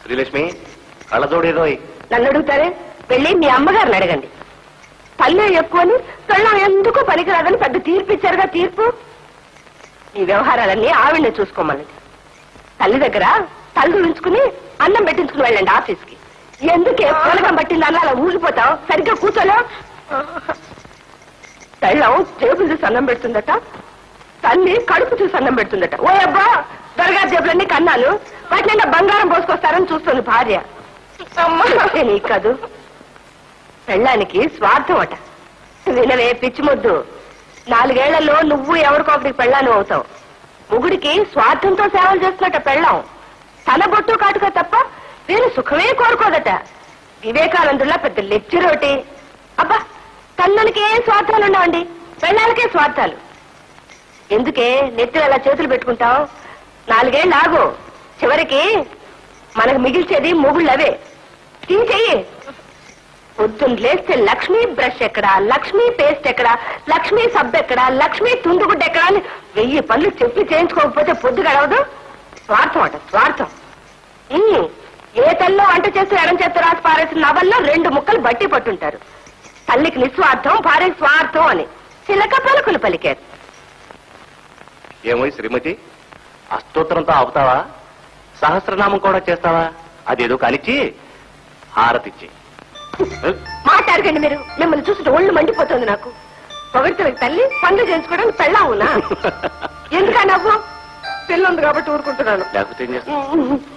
శ్రీలక్ష్మి కళ్ళజోడేదో నన్ను అడుగుతారే వెళ్ళి మీ అమ్మగారిని అడగండి పల్లె చెప్పుకొని పెళ్ళం ఎందుకు పనికిరాదని పెద్ద తీర్పు ఇచ్చారుగా తీర్పు ఈ వ్యవహారాలన్నీ ఆవిడనే చూసుకోమని తల్లి దగ్గర తల్లి ఉంచుకుని అన్నం పెట్టించుకుని వెళ్ళండి ఆఫీస్కి ఎందుకే పొలకం పట్టింది అన్న అలా ఊగిపోతావు సరిగ్గా కూర్చోలే పెళ్ళం టేబుల్ చూసి అన్నం పెడుతుందట తల్లి కడుపు చూసి అన్నం పెడుతుందట ఓ అబ్బా దొరగా జేబులన్నీ కన్నాలు వాటి నిండా బంగారం పోసుకొస్తారని చూస్తుంది భార్య ఏ నీకు కాదు పెళ్ళానికి స్వార్థం అట వినవే పిచ్చిమొద్దు నాలుగేళ్లలో నువ్వు ఎవరికొకరికి పెళ్ళాను అవుతావు ముగుడికి స్వార్థంతో సేవలు చేస్తున్నట పెళ్ళాం తన బొట్టు కాటుక తప్ప వీరు సుఖమే కోరుకోదట వివేకానందులా పెద్ద లెక్చర్ ఒకటి అబ్బా కన్నులకి ఏం స్వార్థాలు ఉండవండి పెళ్ళాలకే స్వార్థాలు ఎందుకే నెత్తిన అలా చేతులు పెట్టుకుంటావు నాలుగేళ్ళు ఆగు చివరికి మనకు మిగిల్చేది మొగుళ్ళవే తీసేయి పొద్దున్న లేస్తే లక్ష్మీ బ్రష్ ఎక్కడా లక్ష్మీ పేస్ట్ ఎక్కడా లక్ష్మీ సబ్బు ఎక్కడా లక్ష్మీ తుండుగుడ్డ ఎక్కడా అని వెయ్యి పనులు చెప్పి చేయించుకోకపోతే పొద్దు గడవదు స్వార్థం అట స్వార్థం ఉమ్, ఏ తల్లో వంట చేస్తూ ఎడం చేస్తూ రాసి పారేసిన నవల్లో రెండు ముక్కలు బట్టి పట్టుంటారు తల్లికి నిస్వార్థం భార్యకి స్వార్థం అని చిలక పలుకులు పలికారు ఏమో శ్రీమతి అష్టోత్తరంతో ఆపుతావా సహస్రనామం కూడా చేస్తావా అదేదో కానిచ్చి హారతిచ్చి మాట్లాడకండి మీరు మిమ్మల్ని చూసి ఒళ్ళు మండిపోతుంది నాకు పొగడితే తల్లి పనులు చేయించుకోవడానికి పెళ్ళావునా ఎందుకా నవ్వు పిల్లుంది కాబట్టి ఊరుకుంటున్నాను లేకపోతే ఏం చేస్తావు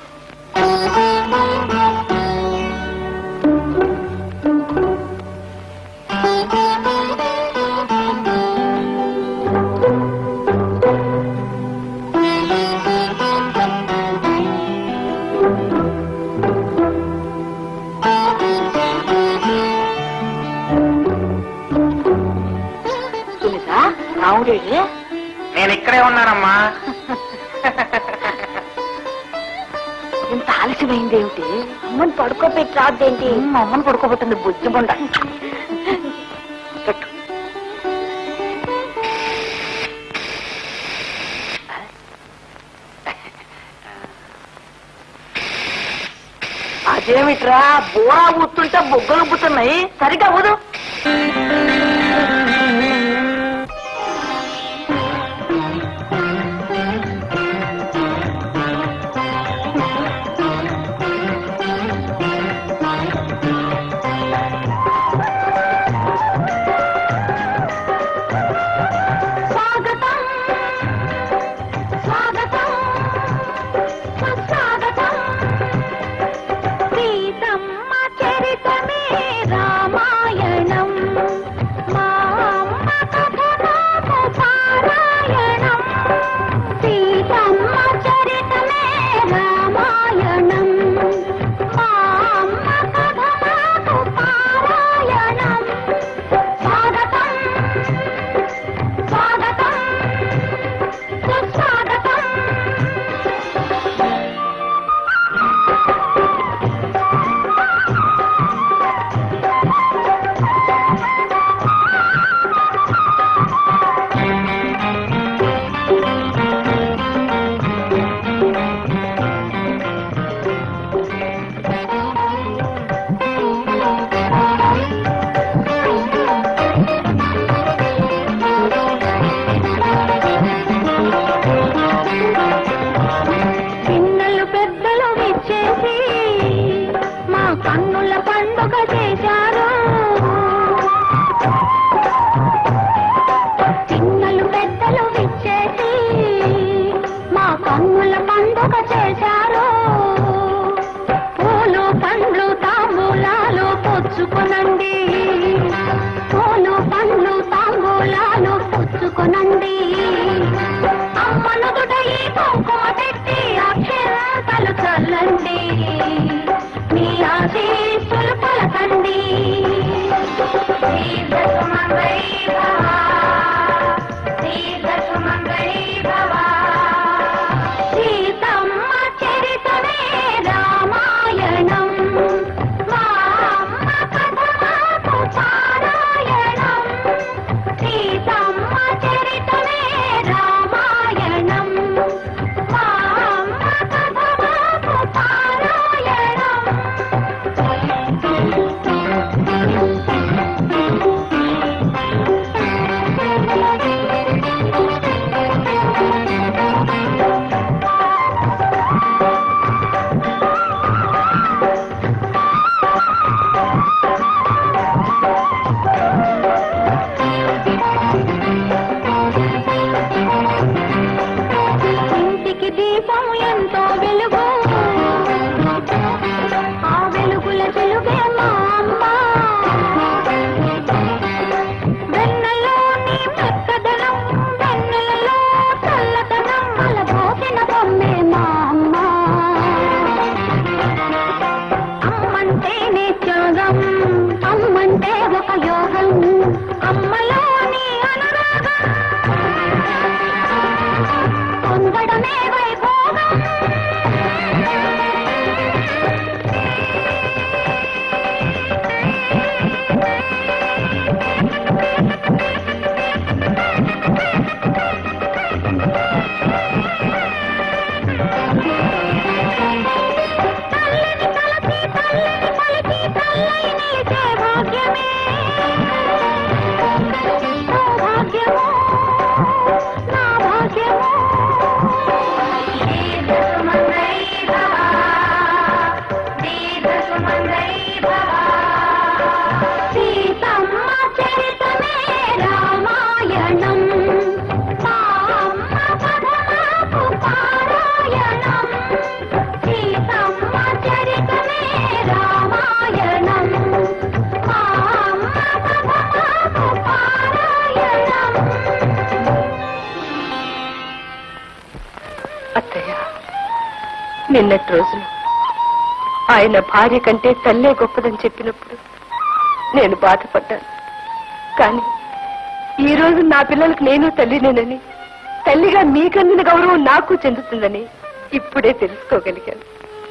తెలుసా రావుడేడి నేను ఇక్కడే ఉన్నానమ్మా ఇంత ఆలస్యమైంది ఏమిటి అమ్మని పడుకోబెట్టి రాద్దేంటి అమ్మని పడుకోబెట్టింది బుజ్జి బొండ పెట్టు. అదేమిట్రా బోరా ఊతుంటే బొగ్గలు పుతున్నాయి సరిగ్గా ఊదు స్వాగతం స్వాగతం సుస్వాగతం సీతమ్మ చరితమే రామాయణం మా అమ్మ కథ నాకు పారాయణం సీతమ్మ చరితమే రామాయణం మా అమ్మ కథ నాకు పారాయణం స్వాగతం స్వాగతం సుస్వాగతం చిన్నలు పెద్దలు విచ్చేసి మా కన్నుల పండుగ చేశారు చిన్నలు పెద్దలు విచ్చేసి మా కన్నుల పండుగ చేశారు పూలు పండ్లు తాంబూలాలు పుచ్చుకొనండి పూలు పండ్లు తాంబూలాలు పుచ్చుకొనండి అమ్మనుదుట ఈ కుంకుమ పెట్టి అక్షరాలు చల్లండి మీ ఆశీస్సులు పలకండి శ్రీదశమంగళీ భవ శ్రీదశమంగళీ భవ సీతమ్మ చరితమే రామాయణం మా అమ్మ కథ మాకు పారాయణం సీతమ్మ చరితమే రామాయణం మా ఇంటికి దీపం ఎంతో వెలుగు ఆ వెలుగుల వెలుగే మా అమ్మ వెన్నెలోని మెక్కదనం వెన్నెలలో చల్లదనం అలబోసిన బొమ్మే మా అమ్మ అమ్మంటేనే త్యాగం అమ్మంటే ఒక యోగం అమ్మలోని అనురాగం పొందడమే వైభోగం తల్లిని తలచి తల్లిని పలికి తల్లై నిలిచే భాగ్యమే సౌభాగ్యము నా భాగ్యము సీతమ్మ చరితమే రామాయణం మా అమ్మ పదమాకు పారాయణం సీతమ్మ చరితమే రామాయణం మా అమ్మ పదమాకు పారాయణం అత్తయ్య నిన్నటి రోజున ఆయన భార్య కంటే తల్లే గొప్పదని చెప్పినప్పుడు నేను బాధపడ్డాను కానీ ఈ రోజు నా పిల్లలకు నేను తల్లినేనని తల్లిగా మీకందిన గౌరవం నాకు చెందుతుందని ఇప్పుడే తెలుసుకోగలిగాను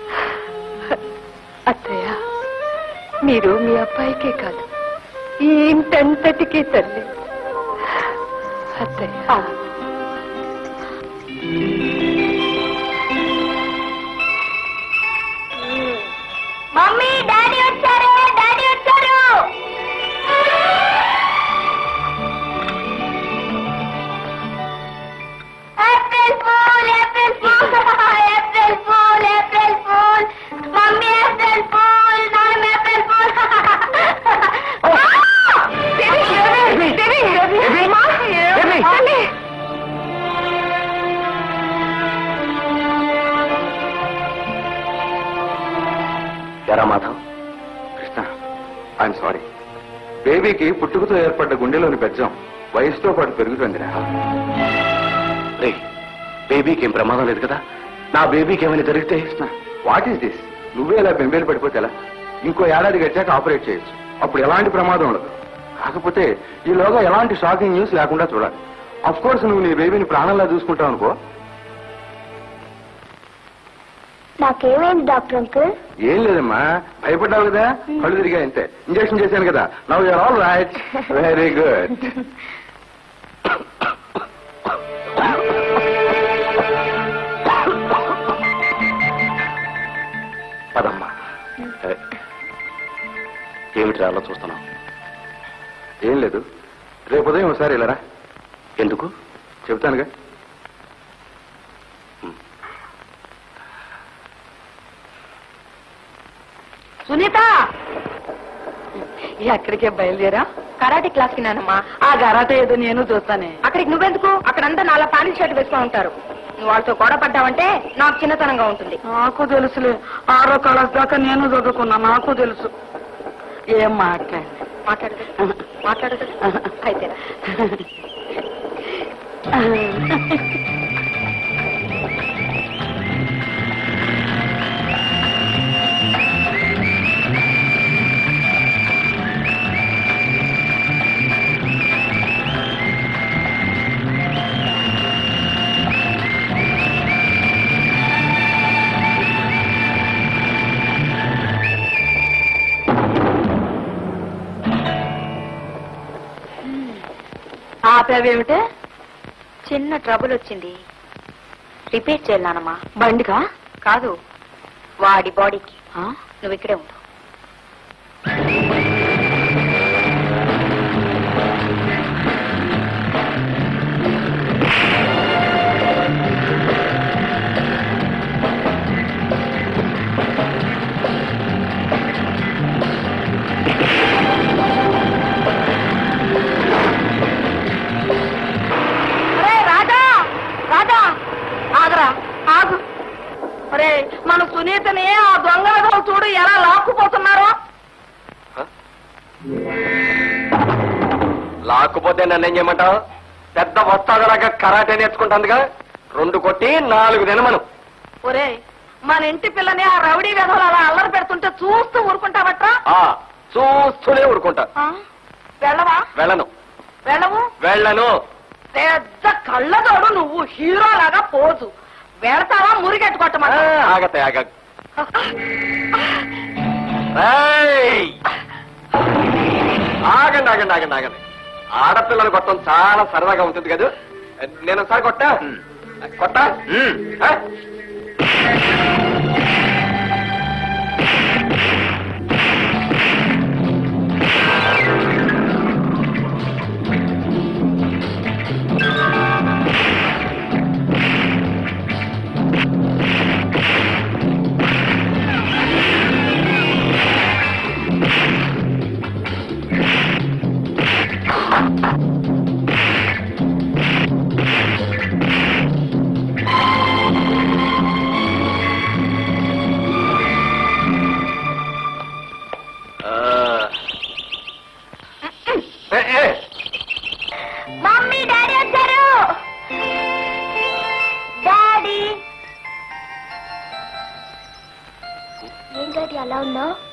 అత్తయ్య మీరు మీ అబ్బాయికే కాదు ఈ ఇంటంతటికీ తల్లి అత్తయ్య మమ్మీ డాడీ వచ్చారు డాడీ వచ్చారు April fool April fool April fool April fool mummy April fool నాన్న ఏప్రిల్ ఫూల్ ఎరా మాధవ్ కృష్ణ ఐఎమ్ సారీ బేబీకి పుట్టుకతో ఏర్పడ్డ గుండెలోని బెజ్జం వయసుతో పాటు పెరుగుతుందిరా రే బేబీకి ఏం ప్రమాదం లేదు కదా నా బేబీకి ఏమైనా జరిగితే కృష్ణ వాట్ ఈస్ దిస్ నువ్వే ఇలా బెంబేలు పడిపోతే ఎలా ఇంకో ఏడాది గడిచాక ఆపరేట్ చేయొచ్చు అప్పుడు ఎలాంటి ప్రమాదం ఉండదు కాకపోతే ఈలోగా ఎలాంటి షాకింగ్ న్యూస్ లేకుండా చూడాలి అఫ్ కోర్స్ నువ్వు నీ బేబీని ప్రాణంలా చూసుకుంటావు అనుకో నాకేమైంది డాక్టర్ అంకుల్ ఏం లేదమ్మా భయపడ్డావు కదా కళ్ళు తిరిగా అంతే ఇంజక్షన్ చేశాను కదా now you're all right very good పదమ్మా ఏ, ఏమిటి అలా చూస్తున్నావు ఏం లేదు రేపు ఉదయం ఒకసారి వెళ్ళరా ఎందుకు చెప్తానుగా సునీత ఎక్కడికే బయలుదేరా కరాటే క్లాస్ కి నానమ్మా ఆ గరాట ఏదో నేను చూస్తానే అక్కడికి నువ్వెందుకు అక్కడంతా నాలా ప్యాంట్ షర్ట్ వేసుకొని ఉంటారు నువ్వు వాళ్ళతో గొడవ పడ్డావంటే నాకు చిన్నతనంగా ఉంటుంది నాకు తెలుసులే ఆరో క్లాస్ దాకా నేను చదువుకున్నా నాకు తెలుసు ఏం మాట్లాడి మాట్లాడదు మాట్లాడదు అయితే ఆపావేమిటే చిన్న ట్రబుల్ వచ్చింది రిపేర్ చేయాలనమ్మా బండిగా కాదు వాడి బాడీకి ఆ? నువ్వు ఇక్కడే ఉండు రాజా రాజా ఆగరా ఒరే మన సునీతని ఆ దొంగ వెధవలు చూడు ఎలా లాక్కుపోతున్నారో లాక్కుపోతే నన్ను ఏం చేయమంటావు పెద్ద వస్తాదలాగా కరాటే నేర్చుకుంటాందిగా రెండు కొట్టి నాలుగు తినమను ఒరే మన ఇంటి పిల్లని ఆ రౌడీ వెధవలు అలా అల్లరి పెడుతుంటే చూస్తూ ఊరుకుంటావట్రా ఆ చూస్తూనే ఊరుకుంటా ఆ? వెళ్ళవా వెళ్ళను వెళ్ళవు వెళ్ళను పెద్ద కళ్ళతోడు నువ్వు హీరో లాగా పోజు వెళతావా ఆ, మురిగెట్టుకోవటమా ఆగతే ఆగ ఏయ్! ఆగండి ఆగండి ఆగండి ఆగండి ఆడపిల్లలు కొట్టడం చాలా సరదాగా ఉంటుంది కదా నేను ఒకసారి కొట్టా కొట్టా ఆ? ఆ. ఏ, ఏ, మమ్మీ డాడీ వచ్చారు డాడీ ఏం డాడీ అలా ఉన్నావు